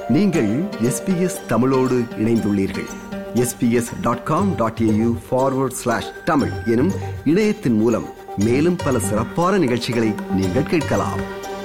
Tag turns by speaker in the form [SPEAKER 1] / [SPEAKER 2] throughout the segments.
[SPEAKER 1] நீங்கள் எஸ்பிஎஸ் தமிழோடு இணைந்துள்ளீர்கள் SBS dot com dot AU forward slash Tamil எனும் இணையத்தின் மூலம் மேலும் பல சிறப்பான நிகழ்ச்சிகளை நீங்கள் கேட்கலாம்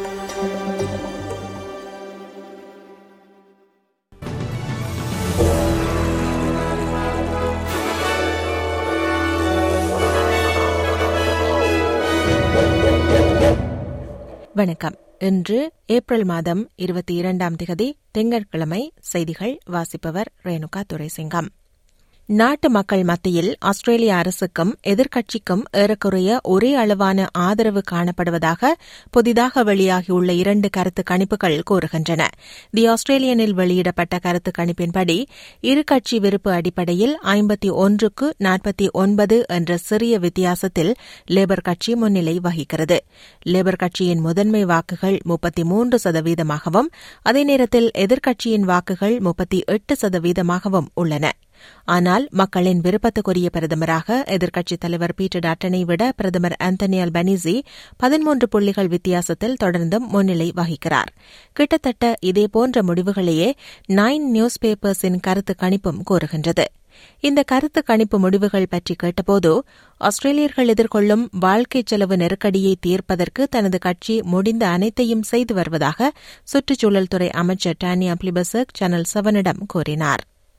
[SPEAKER 2] வணக்கம் இன்று ஏப்ரல் மாதம் இருபத்தி இரண்டாம் திகதி திங்கட்கிழமை செய்திகள் வாசிப்பவர் ரேணுகா துரைசிங்கம் நாட்டு மக்கள் மத்தியில் ஆஸ்திரேலிய அரசுக்கும் எதிர்க்கட்சிக்கும் ஏறக்குறைய ஒரே அளவான ஆதரவு காணப்படுவதாக புதிதாக வெளியாகியுள்ள இரண்டு கருத்து கணிப்புகள் கூறுகின்றன தி ஆஸ்திரேலியனில் வெளியிடப்பட்ட கருத்து கணிப்பின்படி இரு கட்சி விருப்பு அடிப்படையில் ஐம்பத்தி ஒன்றுக்கு நாற்பத்தி ஒன்பது என்ற சிறிய வித்தியாசத்தில் லேபர் கட்சி முன்னிலை வகிக்கிறது லேபர் கட்சியின் முதன்மை வாக்குகள் முப்பத்தி மூன்று சதவீதமாகவும் அதே நேரத்தில் எதிர்க்கட்சியின் வாக்குகள் முப்பத்தி எட்டு சதவீதமாகவும் உள்ளன ஆனால் மக்களின் விருப்பத்துக்குரிய பிரதமராக எதிர்க்கட்சித் தலைவர் பீட்டர் டாட்டனை விட பிரதமர் ஆந்தனி அல்பனிசி பதிமூன்று புள்ளிகள் வித்தியாசத்தில் தொடர்ந்தும் முன்னிலை வகிக்கிறார் கிட்டத்தட்ட இதேபோன்ற முடிவுகளையே நைன் நியூஸ் பேப்பர்ஸின் கருத்து கணிப்பும் கூறுகின்றது இந்த கருத்து கணிப்பு முடிவுகள் பற்றி கேட்டபோது ஆஸ்திரேலியர்கள் எதிர்கொள்ளும் வாழ்க்கை செலவு நெருக்கடியை தீர்ப்பதற்கு தனது கட்சி முடிந்த அனைத்தையும் செய்து வருவதாக சுற்றுச்சூழல் துறை அமைச்சர் டானியா பிளிபசக் சேனல் செவனிடம் கூறினார்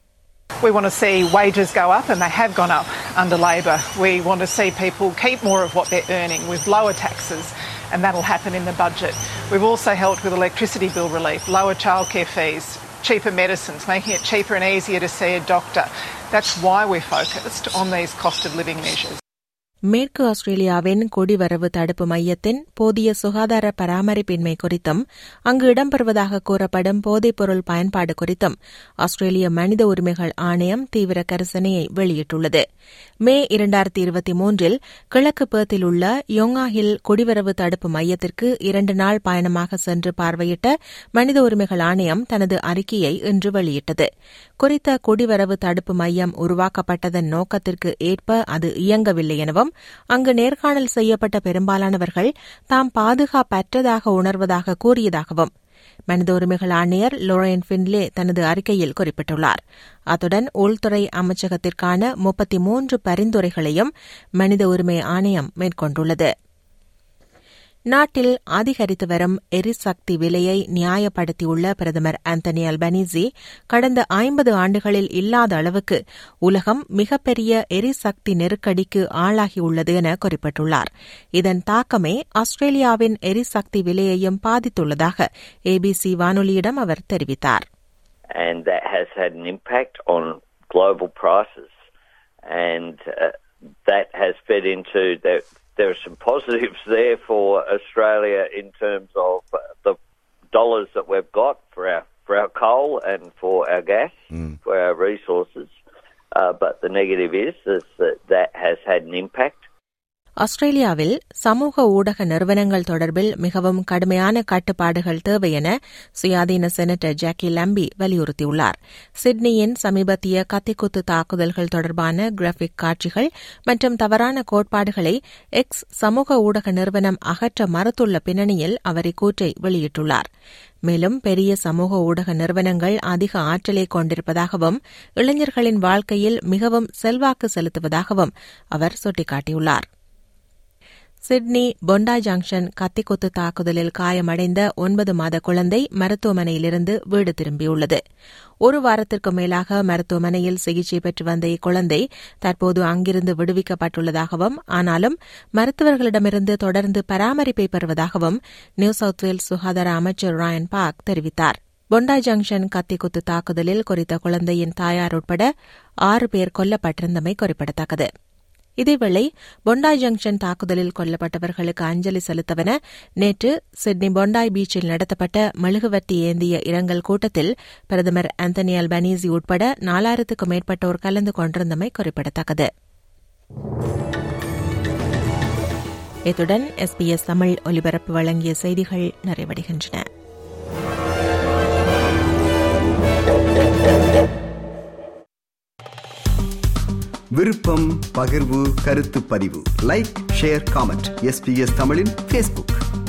[SPEAKER 3] We want to see wages go up, and they have gone up under Labor. We want to see people keep more of what they're earning with lower taxes, and that'll happen in the budget. We've also helped with electricity bill relief, lower childcare fees, cheaper medicines, making it cheaper and easier to see a doctor. That's why we're focused on these cost of living measures.
[SPEAKER 2] மேற்கு ஆஸ்திரேலியாவின் குடிவரவு தடுப்பு மையத்தின் போதிய சுகாதார பராமரிப்பின்மை குறித்தும் அங்கு இடம்பெறுவதாக கூறப்படும் போதைப்பொருள் பயன்பாடு குறித்தும் ஆஸ்திரேலிய மனித உரிமைகள் ஆணையம் தீவிர கரிசனையை வெளியிட்டுள்ளது மே இரண்டாயிரத்தி இருபத்தி மூன்றில் கிழக்கு பேர்த்தில் உள்ள யோங்காஹில் குடிவரவு தடுப்பு மையத்திற்கு இரண்டு நாள் பயணமாக சென்று பார்வையிட்ட மனித உரிமைகள் ஆணையம் தனது அறிக்கையை இன்று வெளியிட்டது குறித்த குடிவரவு தடுப்பு மையம் உருவாக்கப்பட்டதன் நோக்கத்திற்கு ஏற்ப அது இயங்கவில்லை எனவும் அங்கு நேர்காணல் செய்யப்பட்ட பெரும்பாலானவர்கள் தாம் பாதுகாப்பற்றதாக உணர்வதாக கூறியதாகவும் மனித உரிமைகள் ஆணையர் லோரேன் பின்லே தனது அறிக்கையில் குறிப்பிட்டுள்ளார் அத்துடன் உள்துறை அமைச்சகத்திற்கான முப்பத்தி மூன்று பரிந்துரைகளையும் மனித உரிமை ஆணையம் மேற்கொண்டுள்ளது நாட்டில் அதிகரித்து வரும் எரிசக்தி விலையை நியாயப்படுத்தியுள்ள பிரதமர் ஆந்தனி அல்பனீசி கடந்த ஐம்பது ஆண்டுகளில் இல்லாத அளவுக்கு உலகம் மிகப்பெரிய எரிசக்தி நெருக்கடிக்கு ஆளாகியுள்ளது என குறிப்பிட்டுள்ளார் இதன் தாக்கமே ஆஸ்திரேலியாவின் எரிசக்தி விலையையும் பாதித்துள்ளதாக ஏபிசி வானொலியிடம் அவர் தெரிவித்தார்
[SPEAKER 4] And that has had an impact on global prices. And uh, that has fed into that there are some positives there for Australia in terms of uh, the dollars that we've got for our for our coal and for our gas, for our resources. Uh, but the negative is, is that that has had an impact.
[SPEAKER 2] ஆஸ்திரேலியாவில் சமூக ஊடக நிறுவனங்கள் தொடர்பில் மிகவும் கடுமையான கட்டுப்பாடுகள் தேவை என சுயாதீன செனட்டர் ஜாக்கி லம்பி வலியுறுத்தியுள்ளார் சிட்னியின் சமீபத்திய கத்திக்குத்து தாக்குதல்கள் தொடர்பான கிராபிக் காட்சிகள் மற்றும் தவறான கோட்பாடுகளை எக்ஸ் சமூக ஊடக நிறுவனம் அகற்ற மறுத்துள்ள பின்னணியில் அவர் இக்கூற்றை வெளியிட்டுள்ளார் மேலும் பெரிய சமூக ஊடக நிறுவனங்கள் அதிக ஆற்றலை கொண்டிருப்பதாகவும் இளைஞர்களின் வாழ்க்கையில் மிகவும் செல்வாக்கு செலுத்துவதாகவும் அவர் சுட்டிக்காட்டியுள்ளார் சிட்னி பொண்டா ஜங்ஷன் கத்திக்குத்து தாக்குதலில் காயமடைந்த ஒன்பது மாத குழந்தை மருத்துவமனையிலிருந்து வீடு திரும்பியுள்ளது ஒரு வாரத்திற்கு மேலாக மருத்துவமனையில் சிகிச்சை பெற்று வந்த இக்குழந்தை தற்போது அங்கிருந்து விடுவிக்கப்பட்டுள்ளதாகவும் ஆனாலும் மருத்துவர்களிடமிருந்து தொடர்ந்து பராமரிப்பை பெறுவதாகவும் நியூ சவுத் வேல்ஸ் சுகாதார அமைச்சர் ராயன் பார்க் தெரிவித்தார் பொண்டா ஜங்ஷன் கத்திக்குத்து தாக்குதலில் குறித்த குழந்தையின் தாயார் உட்பட ஆறு பேர் கொல்லப்பட்டிருந்தமை குறிப்பிடத்தக்கது இதேவேளை பொண்டாய் ஜங்ஷன் தாக்குதலில் கொல்லப்பட்டவர்களுக்கு அஞ்சலி செலுத்தவென நேற்று சிட்னி பொண்டாய் பீச்சில் நடத்தப்பட்ட மெழுகுவர்த்தி ஏந்திய இரங்கல் கூட்டத்தில் பிரதமர் ஆந்தனி அல்பனீசி உட்பட நாலாயிரத்துக்கும் மேற்பட்டோர் கலந்து கொண்டிருந்தமை குறிப்பிடத்தக்கது இத்துடன் எஸ்பிஎஸ் தமிழ் ஒலிபரப்பு வழங்கிய செய்திகள் நிறைவடைகின்றன
[SPEAKER 1] விருப்பம் பகிர்வு கருத்து பதிவு லைக் ஷேர் காமெண்ட் எஸ்பிஎஸ் தமிழின் ஃபேஸ்புக்